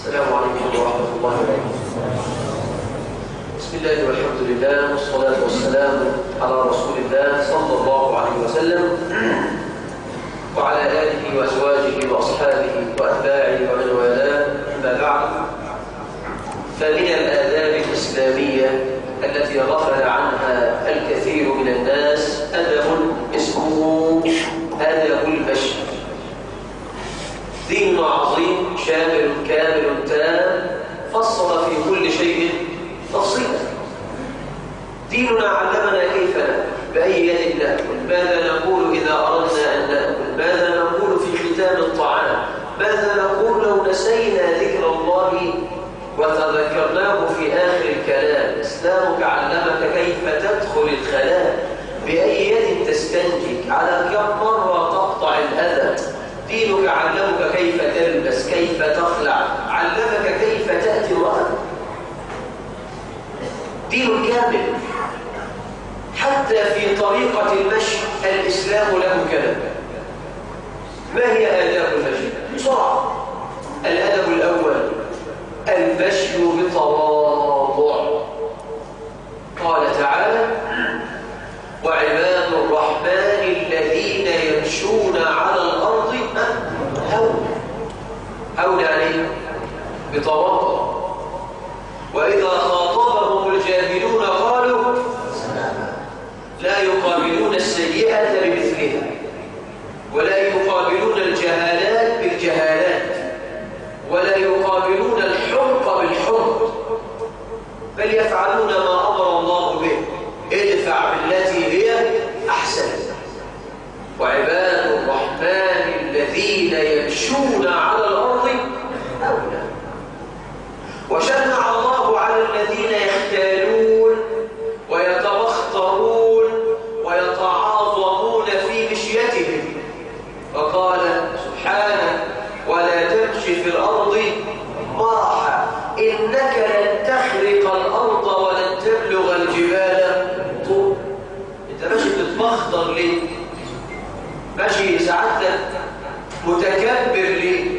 السلام عليكم ورحمة الله وبركاته بسم الله والحمد لله والصلاة والسلام على رسول الله صلى الله عليه وسلم وعلى آله وأزواجه وأصحابه وأتباعه ومن والاه أما بعد فمن الآداب الإسلامية التي غفل عنها الكثير من الناس أدب اسمه أدب المشي دين عظيم شامل كامل تام فصل في كل شيء تفصيلا ديننا علمنا كيف نأكل بأي يد نأكل ماذا نقول إذا أردنا أن نأكل ماذا نقول في ختام الطعام ماذا نقول لو نسينا ذكر الله وتذكرناه في آخر الكلام إسلامك علمك كيف تدخل الخلاء بأي يد تستنجد على كم مرة تقطع الأذى دينك علمك كيف تلبس كيف تخلع علمك كيف تأتي الوقت دين كامل حتى في طريقة المشي الإسلام له كلام ما هي آداب المشي؟ بسرعة الأدب الأول المشي بتواضع قال تعالى وعباد الرحمن الذين يمشون على الأرض هون هون يعني بتواضع وإذا خاطبهم الجاهلون قالوا لا يقابلون السيئة بمثلها ولا يقابلون الجهالات بالجهالات ولا يقابلون الحمق بالحمق بل يفعلون ما أمر الله به ادفع بالتي هي أحسن وعباد الرحمن الذين يمشون على الأرض أولى وشنع الله على الذين يختالون ويتبخترون ويتعاظمون في مشيتهم فقال سبحانه ولا تمشي في الأرض مرحا إنك لن تخرق الأرض ولن تبلغ الجبال طول أنت ماشي بتتبختر ليه؟ ماشي سعادتك متكبر ليه؟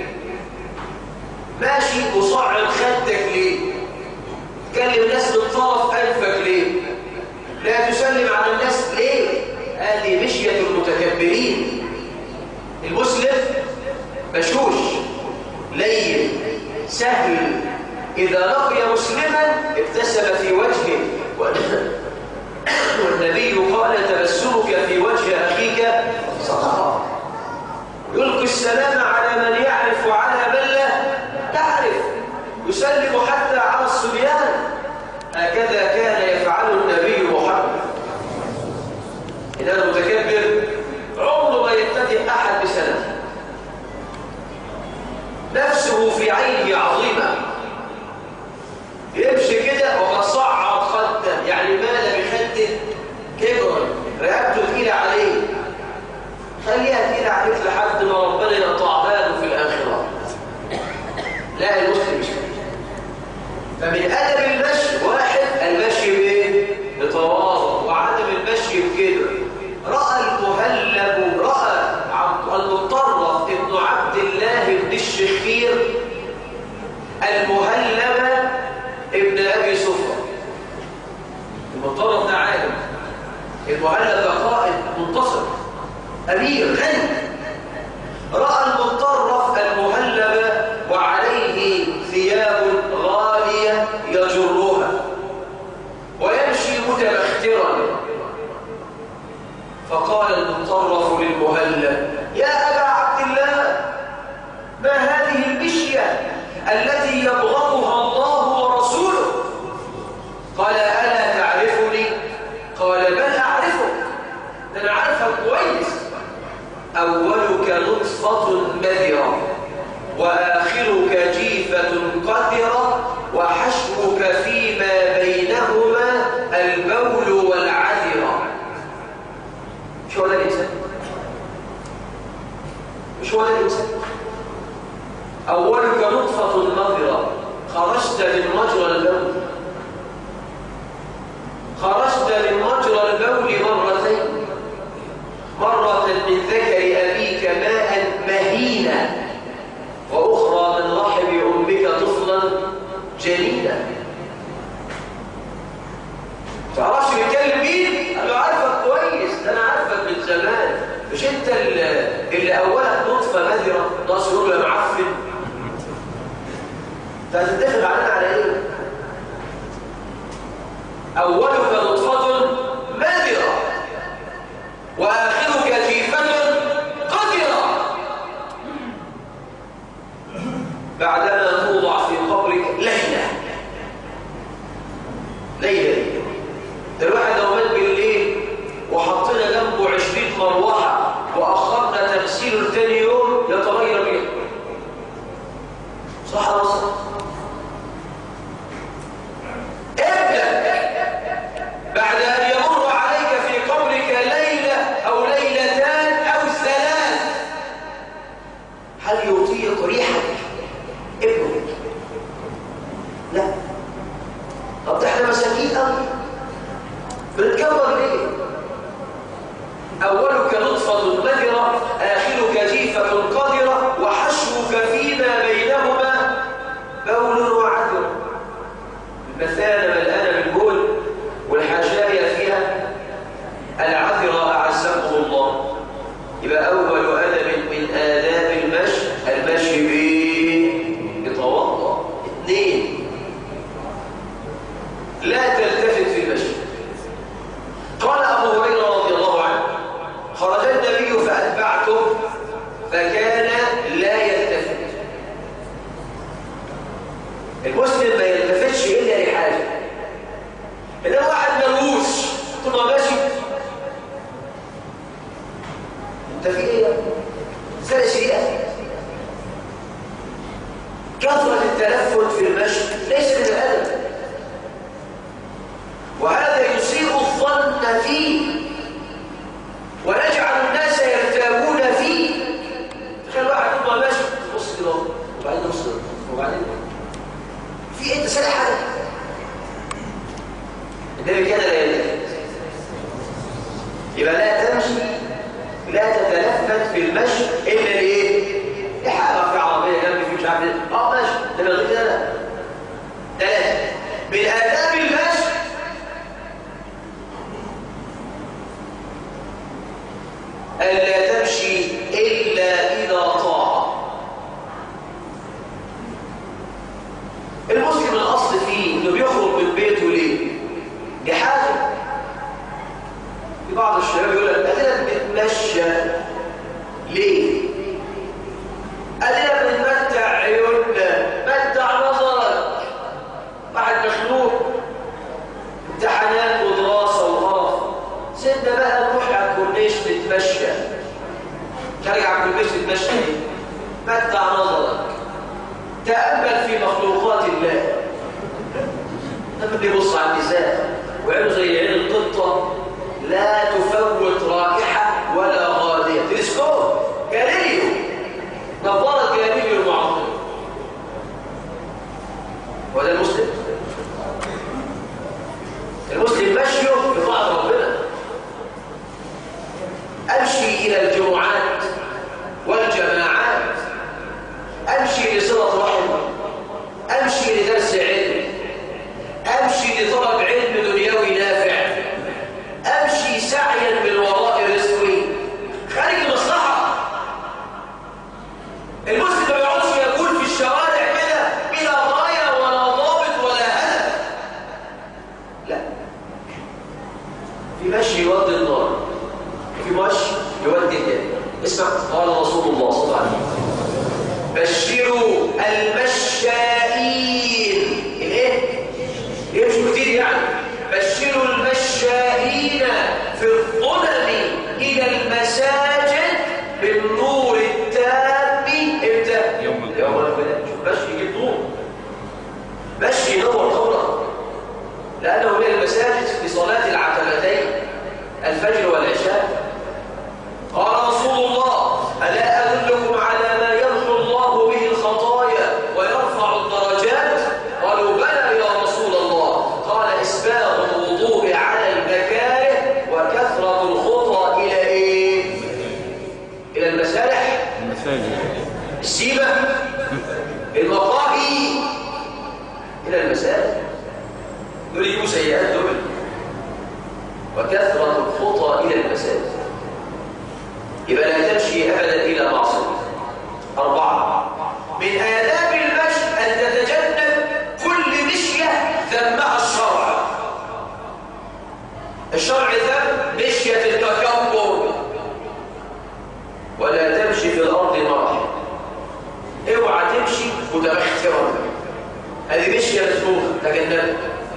ماشي مصعد خدك ليه؟ تكلم الناس من طرف أنفك ليه؟ لا تسلم على الناس ليه؟ هذه مشية المتكبرين المسلم بشوش لين سهل إذا لقي مسلما ابتسم في وجهه والنبي قال تبسمك في وجه أخيك صدقة يلقي السلام على من يعرف وعلى من لا تعرف يسلم حتى على الصبيان هكذا كان يفعل النبي محمد إن أنا متكبر عمره ما يبتدئ أحد بسلام نفسه في عينه عظيمة يمشي كده وقد صعد خده يعني مال بخده كبر رقبته تقيلة عليه خليها تقيلة عليك لحد ما ربنا يقطع باله في الآخرة لا المسلم مش كده فمن أدب المشي واحد المشي بإيه؟ بتواضع وعدم المشي بكده رأى المهلب رأى المطرف ابن عبد الله بن الشخير المهلب ابن أبي صفر المطرف ده عالم المهلب ده قائد منتصر أمير غني رأى المطرف المهلب وعليه ثياب غالية يجرها ويمشي متبخترا فقال المطرف للمهلب يا أبا عبد الله ما هذه المشية التي يبغضها الله ورسوله قال ألا تعرفني قال بل أعرفك أنا عارفك كويس أولك نطفة مذرة وآخرك جيفة قذرة وحشوك فيما بينهما البول والعذرة مش هو ده الإنسان مش هو ده الإنسان أولك نطفة مذرة فهتتفق علينا على ايه اولك نطفه ماذره واخرك جيفه قذره بعدما توضع في قبرك ليله ليله دي. ده الواحد لو مات بالليل وحطينا جنبه 20 مروحه واخرنا تغسيله لتاني يوم يتغير بيه صح ولا صح ابدا بعد ان يمر عليك في قبرك ليله او ليلتان او ثلاث هل يطيق ريحك ابنك لا طب ده احنا مساكين قوي بنتكبر ليه اولك نطفه مذره اخرك جيفه قذره وحشوك فيما بينهما بول وعذر المثانه ملآنه بالبول والحشايا فيها العذر اعزكم الله يبقى اول ادب من آداب المشي المشي بايه يتوضا اثنين لا تلتفت في المشي قال ابو هريره رضي الله عنه خرج النبي فاتبعته فكان لا يلتفت المسلم ما يلتفتش الا لحاجه انما واحد ملوش طول ما ماشي انت في ايه يا ابني؟ سنه شريئه كثره التلفت في المشي ليس من الادب وهذا يسيء الظن فيه ويجعل الناس يرتابون فيه تخيل واحد يبقى ماشي بص كده وبعدين يبص كده، وبعدين في انت سنه حاجه النبي كان لا يلتفت يبقى لا تمشي لا تتلفت في المشي الا لايه؟ لحاجه في عربيه جنبي في مش عارف ايه اه ماشي ده من غير كده لا ثلاثه من اداب المشي ألا تمشي إلا إذا طاعة المسلم الأصل فيه إنه بيخرج من بيته ليه؟ لحاجة في بعض الشباب يقول لك أدينا بنتمشى ليه؟ أدينا بنمتع عيوننا متع نظرك واحد مخلوق امتحانات ودراسة وقرف سيبنا بقى نروح على الكورنيش نتمشى خارج على الكورنيش نتمشى ايه؟ متع نظرك تأمل في مخلوقات الله لما بيبص على النساء وعينه زي عين القطة لا تفوت رائحة ولا غادية تلسكوب جاليليو نظارة جاليليو المعظم وده المسلم المسلم مشيه في طاعة ربنا أمشي إلى الجمعات والجماعات أمشي لصلة رحم أمشي لدرس علم أمشي لطلب علم دنيوي نافع أمشي سعيا من وراء رزقي خارج المصلحة المسلم ما يقعدش يقول في الشوارع كده بلا غاية ولا ضابط ولا هدف لا في مشي يودي النار وفي مشي يودي الجنة اسمع قال رسول الله صلى الله عليه وسلم بشروا المشائين الايه يمشوا كتير يعني بشروا المشائين في الظلم الى المساجد بالنور التام امتى يوم القيامة. يوم القيامه شوف مشي يجيب نور مشي ينور قبرك لانه من المساجد في صلاه العتمتين الفجر والعشاء قال رسول الله ألا أدلكم على ما يمحو الله به الخطايا ويرفع الدرجات قالوا بلى يا رسول الله قال إسباغ الوضوء على المكاره وكثرة الخطى إلى إيه؟ إلى المسارح المساجد السيبة المقاهي إلى المساجد دول يجيبوا سيئات دول وكثرة الخطى إلى الشرع ذم مشية التكبر ولا تمشي في الأرض مرحا اوعى تمشي متبخترا هذه مشية مسبوقة تجنبها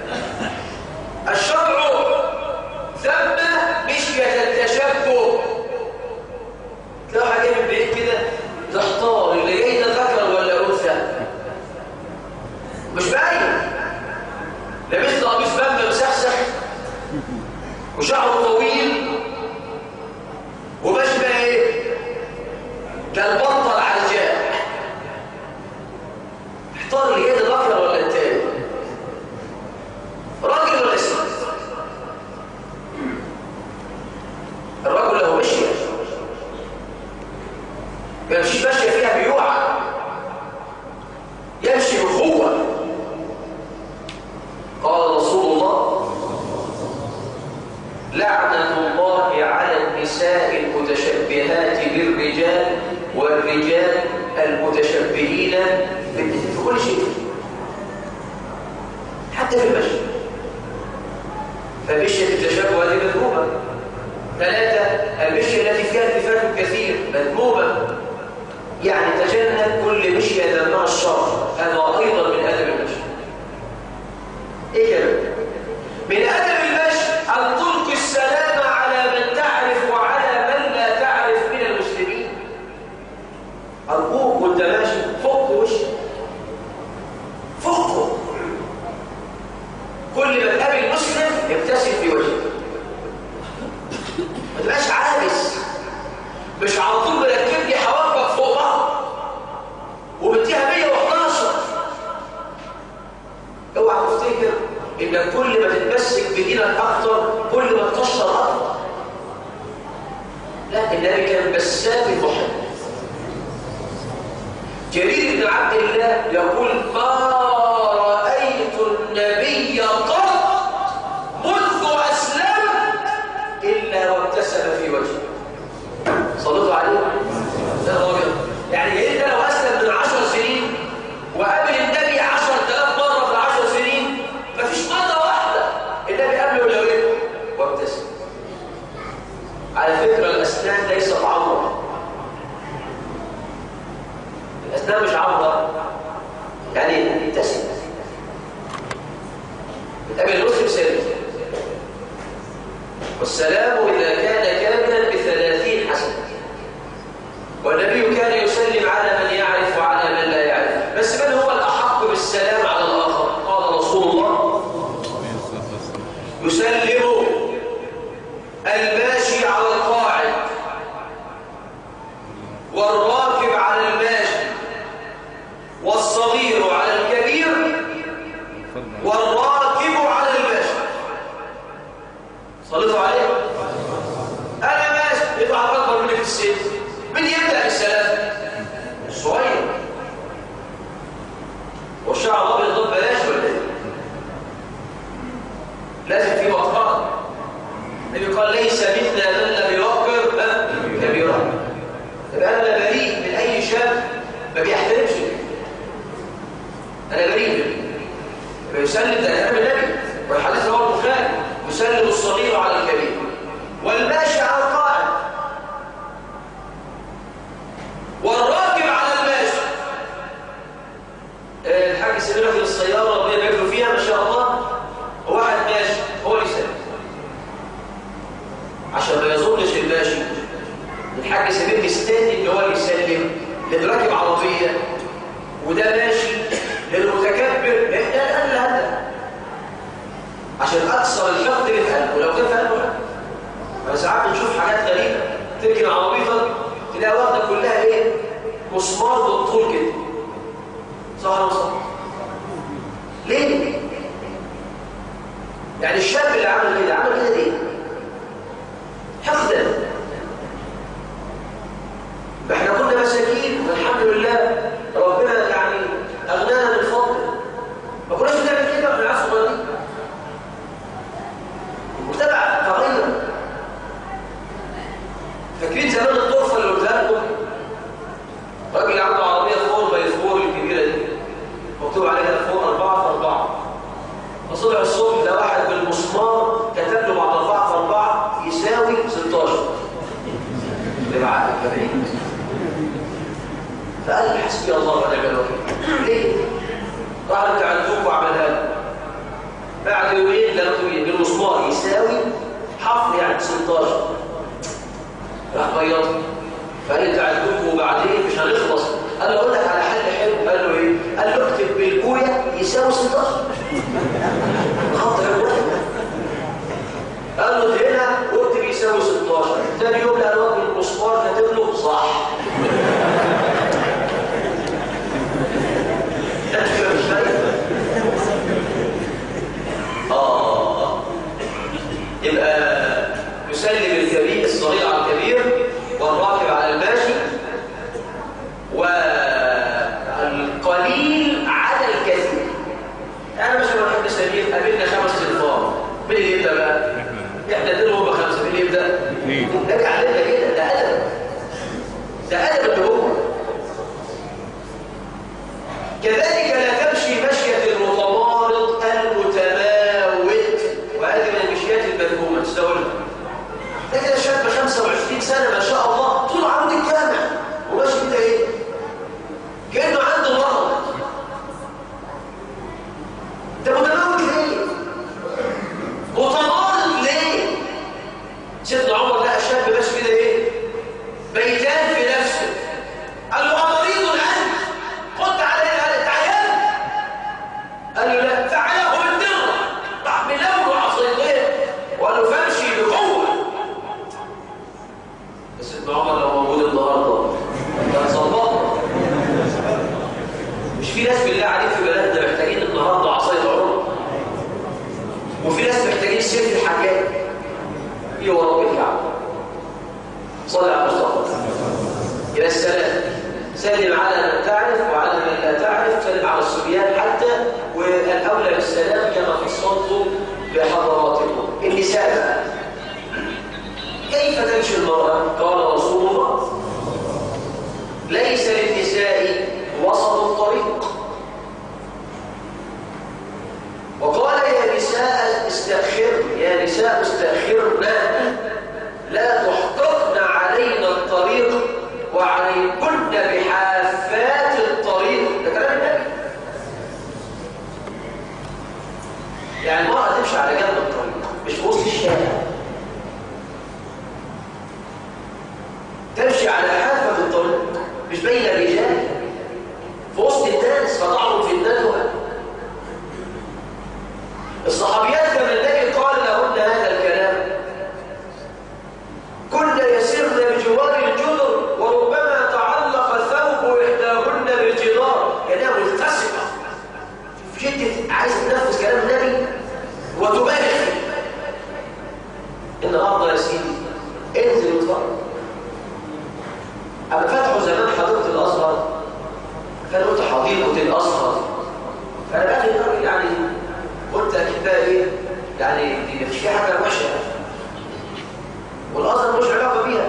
الشرع ذم مشية التشبه تلاقي حاجة من بعيد كده تحتار اللي جاي ده ذكر ولا أنثى مش باين لابس له قميص بامبا مسحسح وشعره طويل وماشي بقى ايه كالبطل على الجاه احتار اللي جاي ده ذكر ولا التاني راجل ولا ست الرجل له مشيه ما يمشيش ماشيه فيها بيوعى يمشي بقوه قال رسول الله لعنة الله على النساء المتشبهات بالرجال والرجال المتشبهين بالنساء في كل شيء حتى في المشي فمشية التشبه هذه مذمومة ثلاثة المشية التي فيها التفات كثير مذمومة يعني تجنب كل مشية ذمها الشر هذا أيضا من أدب المشي ايه كده من ادب المشي ان تلقي السلام على من تعرف وعلى من لا تعرف من المسلمين ارجوك وانت ماشي فك وشك فكه كل ما تقابل مسلم ابتسم في وجهك ما تبقاش عابس مش على طول مركب لي حواجبك فوق بعض ومديها 111 اوعى تفتكر ان كل ما تتمسك بدينك اكتر كل ما تكشر اكتر لا النبي كان بسام المحب جرير بن عبد الله يقول ما رايت النبي قط منذ اسلم الا وابتسم في وجهه صلوا عليه ده راجل يعني جرير ده لو اسلم من عشر سنين وقابل النبي عشر تلاف مرة في العشر سنين مفيش مرة واحدة النبي قابله ولا ايه وابتسم على فكرة الأسنان ليست عورة الأسنان مش عورة يعني ابتسم بتقابل المسلم سلم والسلام إذا كان كاملا بثلاثين حسنة والنبي كان يسلم على من يعرف وعلى من لا يعرف بس من هو الأحق بالسلام على الآخر قال رسول الله يسلم الماشي على القاعد والراكب على الماشي والصغير على الكبير والراكب على الماشي صليتوا عليه أنا ماشي يطلع أكبر مني في السن من يبدأ بالسلام الصغير والشعر الابيض ده بلاش ولا ايه لازم في وقار النبي قال ليس منا من لم يوقر كبيرا يبقى انا بريء من اي شاب ما بيحترمش انا بريء منه يسلم ده كلام النبي والحديث رواه البخاري يسلم الصغير على الكبير والماشي على القائم والراكب على الماشي آه، الحاج سميرة في السيارة ربنا يبارك له فيها ما شاء الله واحد ماشي هو اللي يسلم عشان ما يظنش الماشي الحاج سمير مستني ان هو اللي يسلم لان راكب عربية وده ماشي للمتكبر لان ده قال هذا عشان اكثر الحقد اللي في قلبه لو كان في قلبه لا. انا ساعات بنشوف حاجات غريبه تركن عربيتك تلاقي واخده كلها ايه مسمار بالطول كده صح ولا صح ليه يعني الشاب اللي عمل كده عمل كده ليه حقدا ما احنا كنا مساكين والحمد لله ربنا يعني اغنانا من فضله ما كناش بنعمل كده واحنا عيال صغيرين المجتمع تغير فاكرين زمان الطرفه اللي قلتها لكم راجل عنده عربيه فور باي فور الكبيره دي مكتوب عليها فور 4 في 4 فصبح الصبح ده واحد بالمسمار كتب له بعد 4 في راح بتاع الزوق وعملها له بعد يومين ثلاث يومين بالمسمار يساوي حفر يعني 16 راح بيض فقال لي بتاع الزوق وبعدين مش هنخلص قال له اقول لك على حل حلو قال له ايه؟ قال له اكتب بالبويه يساوي 16 خط الواحد قال له هنا واكتب يساوي 16 ثاني يوم لقى الواد بالمسمار كاتب له صح آه يبقى يسلم الكبير الصغير على الكبير والراكب على الماشي والقليل على الكثير أنا مش بحب سليم قابلنا خمس تلفار مين اللي يبدأ بقى؟ إحنا اتنين هم خمسة مين اللي يبدأ؟ ده علينا كده ده أدب ده أدب اللي هو كذلك لا تمشي مشية المتمارض المتماوت وهذه من المشيات المذمومة تستولها لكن الشاب 25 سنة ما شاء الله طول عمود الجامع وماشي كده ايه؟ كأنه عنده مرض ده متماوت ليه؟ متمارض ليه؟ سيدنا عمر لقى شاب ماشي كده ايه؟ بيتان في نفسه قال له أمريض أنت قلت عليه تعيان قال له لا فعله بالدرة راح بلونه عصيتين وقال له فامشي بقوة بس ابن عمر لو موجود النهارده كان ظبطنا مش في ناس بالله عليك في بلدنا محتاجين النهارده عصايه عمر وفي ناس محتاجين سيف الحاجات ايه ورب الكعبه صلي على المصطفى الى السلام سلم على من تعرف وعلى من لا تعرف سلم على الصبيان حتى والاولى بالسلام كما فصلت بحضراتكم النساء بقى كيف تمشي المرأة؟ قال رسول الله ليس للنساء وسط الطريق وقال يا نساء استأخرن يا نساء استأخرنا لا تحققن علينا الطريق وعليكن بحافات الطريق ده كلام النبي يعني المرأة تمشي على جنب الطريق مش في وسط الشارع تمشي على حافة الطريق مش بين الرجال في وسط الناس فتعرض في الندوة الصحابيات كما النبي قال لهن هذا الكلام كنا يسرن بجوار الجدر وربما تعلق ثوب إحداهن بالجدار كلام ملتصقة في شدة عايز تنفذ كلام النبي وتبالغ فيه النهارده يا سيدي انزل واتفرج أما فتحوا زمان حديقة الأزهر كان قلت حديقة الأزهر فأنا بقى لي يعني قلت أكيد بقى إيه يعني دي مفيش فيها حاجة وحشة والأزهر مش علاقة بيها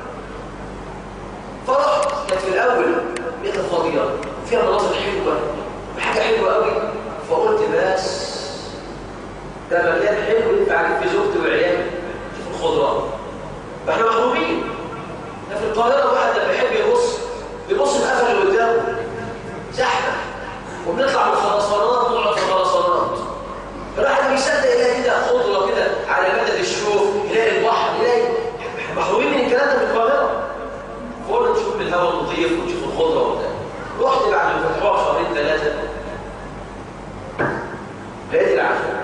فرحت كانت في الأول بيت فاضية فيها مناظر حلوة حاجة حلوة قوي فقلت بس ده مكان حلو ينفع أجيب في زوجتي وعيالي شوف الخضرات فاحنا محرومين ده في القاهرة واحد لما يحب يبص بيبص القفل اللي قدامه زحمة وبنطلع من الخرسانات نقعد في الخرسانات الواحد بيصدق يلاقي كده خضرة كده على مدد الشوف يلاقي البحر يلاقي محرومين من الكلام ده في القاهرة فقلنا نشوف بالهواء النظيف ونشوف الخضرة وبتاع رحت بعد ما فتحوها شهرين ثلاثة لقيت العجب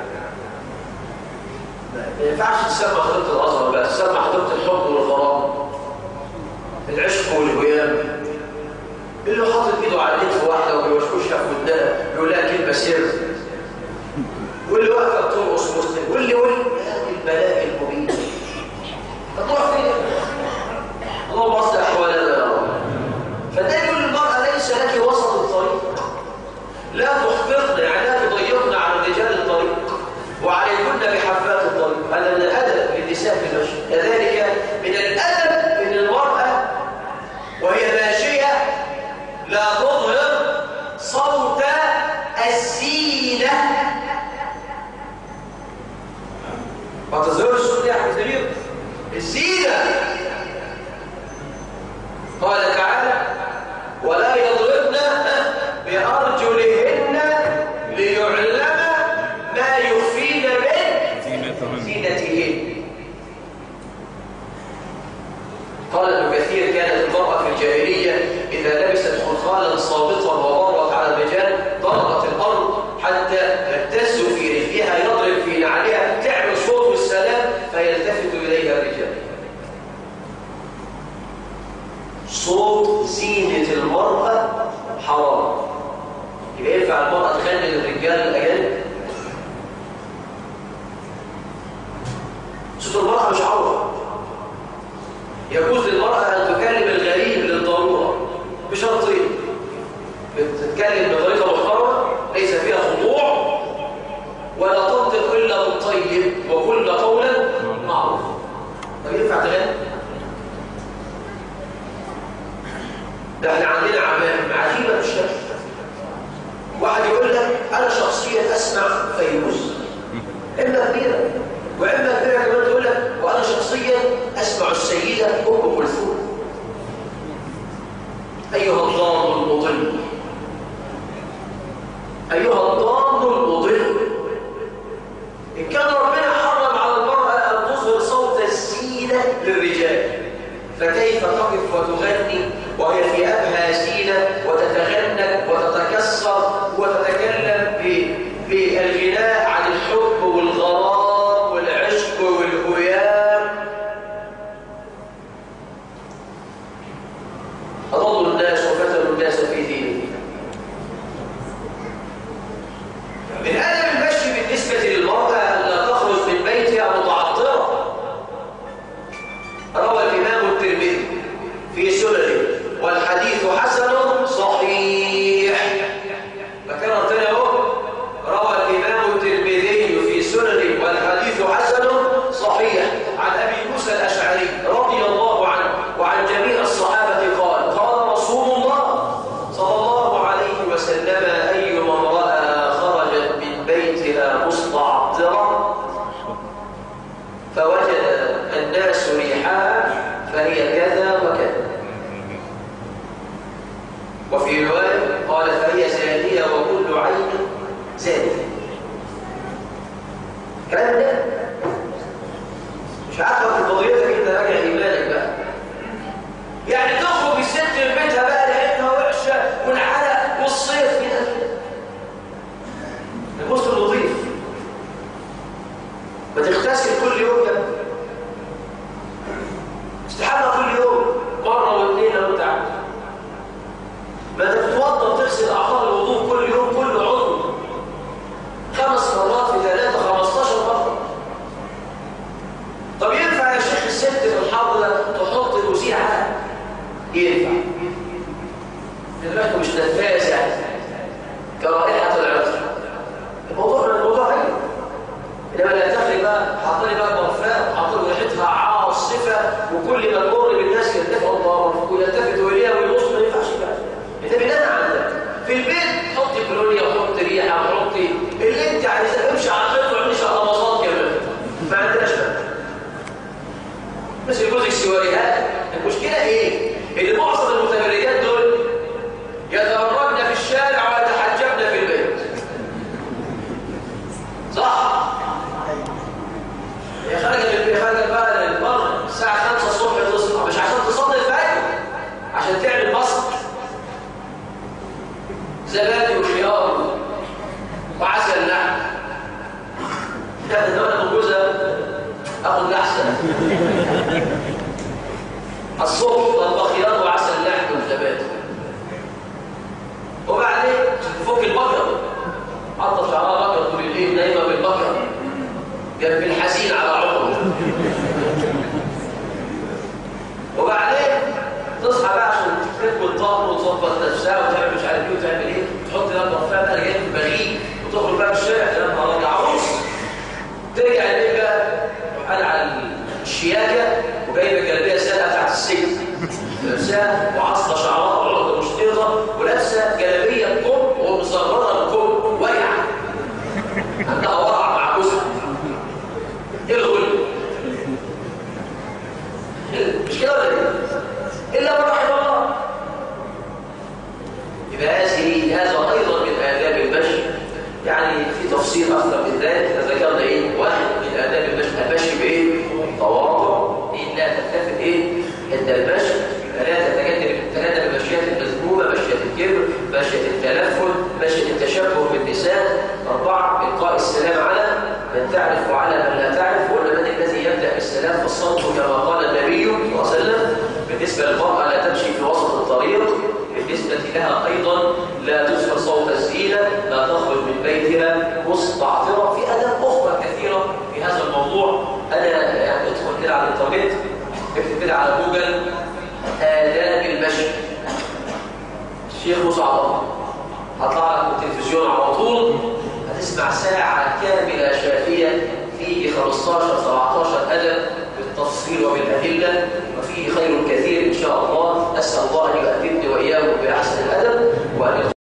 ما ينفعش تسمى حديقة الأزهر بقى تسمى حديقة الحب والغرام العشق والهيام اللي حاطط ايده على كتف واحده وبيوشوشها في ودنها يقول لها كلمه سر واللي واقفه بترقص مسلم واللي واللي هذه البلاء المبين هتروح فين؟ اللهم اصلح احوالنا يا رب فده يقول للمراه ليس لك وسط الطريق لا تحفظن يعني لا تضيقن على رجال الطريق وعليكن بحفات الطريق هذا من الادب للنساء في المشي كذلك من الادب من المراه وهي ماشيه لا تظهر صوت الزينه ما تظهرش صوت يا احمد كبير الزينه قال تعالى ولا يضربن بارجلهن سابطا ومرت على الرجال ضربت الارض حتى تهتز في رجلها يضرب في نعلها تعمل صوت والسلام فيلتفت اليها الرجال صوت زينة المرأة حرام يبقى ينفع المرأة تغني للرجال الأجانب صوت المرأة مش عورة يجوز للمرأة أن تكلم الغريب للضرورة بشرطين بتتكلم بطريقة محترمة ليس فيها خضوع ولا تنطق إلا بالطيب وكل قولا معروف طب ينفع تغني؟ ده احنا عندنا عمام عجيبة بالشكل واحد يقول لك أنا شخصيا أسمع فيروز إما كبيرة وإما كبيرة كمان تقول لك وأنا شخصيا أسمع السيدة أم كلثوم أيها الضال المضل أيها الضال المضل إن كان ربنا حرم على المرأة أن تظهر صوت الزينة للرجال فكيف تقف وتغني وهي في أبهى زينة وتتغنى وتتكسر وتتكلم بالغناء عن الحب والغرام والعشق والهيام أضلوا الناس وفتنوا الناس في دينهم من أدب المشي بالنسبة للمرأة أن لا تخرج من بيتها متعطرة روى الإمام الترمذي في سننه والحديث حسن صحيح فكرر تاني اهو روى الإمام الترمذي في سننه والحديث حسن صحيح عن أبي موسى الأشعري رضي الله عنه وعن جميع الصحابة قال قال رسول الله صلى الله عليه وسلم أي امرأة خرجت من بيتها مستعطرة فوجد الناس ريحها فهي كذا وكذا وفي رواية قال فهي زانية وكل عين زانية كلام ده مش عارفة في قضيتك انت راجع ايمانك بقى يعني تخرج الست من بيتها بقى لقيتها وحشة والعرق والصيف كده المسلم نظيف ما تغتسل كل يوم يا ابني. استحمى كل يوم مرة واثنين لو انت عايز ما انت بتتوضا وتغسل اعضاء الوضوء كل يوم كل عضو خمس مرات في ثلاثة 15 مرة طب ينفع يا شيخ الست في الحر ده تحط المذيعة ينفع دلوقتي مش نفاذة كرائحة العطر الموضوع الموضوع عيب انما لا تخلي بقى حاطين بقى برفان وحاطين ريحتها عاصفه وكل ما تمر بالناس يلتفتوا الله ويلتفتوا اليها ويبصوا ما ينفعش بقى انت بناء عندك في البيت حطي كولونيا وحطي ريحه وحطي اللي انت عايزاه امشي على الخيط وعملي شقلباظات كمان ما عندناش بقى بس جوزك سواريهات المشكله ايه؟ ان معظم المتبرجات دول يتبرجن في الشارع ويتحجبن في البيت صح؟ هي خرجت هي خرجت بقى للبر الساعة 5 الصبح تصحى مش عشان تصلي الفجر عشان تعمل بسط زبادي وخيار وعسل نحل ده انا من جوزها اخد احسن الصبح طلب خيار وعسل نحل وزبادي وبعدين تفك البقر حط شعرها بقر طول الليل نايمه بالبقر جنب الحزين على عمره وبعدين تصحى بقى عشان تكتب الطقم وتظبط نفسها وتعمل مش عارف ايه وتعمل ايه تحط لها برفان بقى جاي في البريد وتخرج بقى في الشارع تلاقي نهار عروس ترجع البيت بقى تروح على الشياكه وجايبه جلابيه ساقه بتاعت السجن لابساها وعصله شعرها وعقده مشطيطه ولابسه جلابيه بكم ومصغره بكم واقعه عندها ورع مع جوزها ايه الغل مش كده ولا ايه الا من رحم الله يبقى هذه هذا ايضا من آداب المشي يعني في تفصيل اكثر من ذلك ذكرنا ايه واحد من آداب المشي المشي بايه تواضع اثنين لا تلتفت ايه عند المشي ثلاثه تجنب تجنب المشيات المذمومه مشيات الكبر فكرة مستعطرة في أدب أخرى كثيرة في هذا الموضوع أنا يعني ادخل كده على الإنترنت اكتب كده على جوجل آداب المشي الشيخ مصعب الله هطلع لك من التلفزيون على طول هتسمع ساعة كاملة شافية فيه 15 17 أدب